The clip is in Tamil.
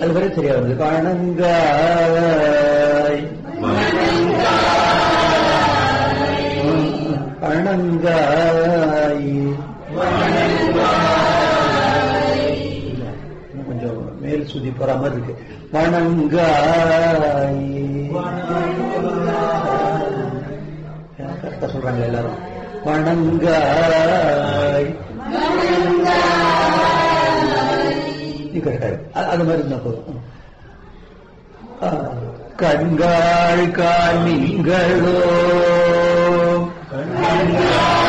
அது வரை சரியா வருது வணங்காய் வணங்காய் இல்ல, இன்னும் கொஞ்சம் மேல் சுதி போற மாதிரி இருக்கு வணங்காய் கரெக்டா சொல்றாங்க எல்லாரும் வணங்காய் இது கரெக்டா இருக்கு அது- அது மாதிரி இருந்தா போதும் ஆ, கண்காள் காணிங்களோ